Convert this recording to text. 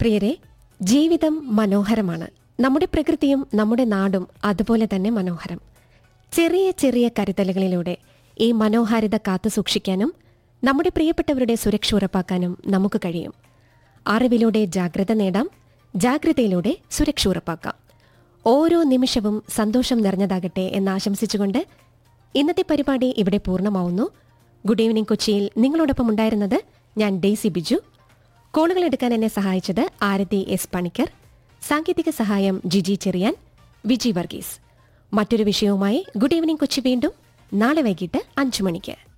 പ്രിയരെ ജീവിതം മനോഹരമാണ് നമ്മുടെ പ്രകൃതിയും നമ്മുടെ നാടും അതുപോലെ തന്നെ മനോഹരം ചെറിയ ചെറിയ കരുതലുകളിലൂടെ ഈ മനോഹാരിത കാത്തു സൂക്ഷിക്കാനും നമ്മുടെ പ്രിയപ്പെട്ടവരുടെ സുരക്ഷ ഉറപ്പാക്കാനും നമുക്ക് കഴിയും അറിവിലൂടെ ജാഗ്രത നേടാം ജാഗ്രതയിലൂടെ സുരക്ഷ ഉറപ്പാക്കാം ഓരോ നിമിഷവും സന്തോഷം നിറഞ്ഞതാകട്ടെ എന്ന് ആശംസിച്ചുകൊണ്ട് ഇന്നത്തെ പരിപാടി ഇവിടെ പൂർണ്ണമാവുന്നു ഗുഡ് ഈവനിംഗ് കൊച്ചിയിൽ നിങ്ങളോടൊപ്പം ഉണ്ടായിരുന്നത് ഞാൻ ഡെയ്സി ബിജു കോളുകൾ എടുക്കാൻ എന്നെ സഹായിച്ചത് ആരതി എസ് പണിക്കർ സാങ്കേതിക സഹായം ജിജി ചെറിയാൻ വിജി വർഗീസ് മറ്റൊരു വിഷയവുമായി ഗുഡ് ഈവനിംഗ് കൊച്ചി വീണ്ടും നാളെ വൈകിട്ട് അഞ്ചു മണിക്ക്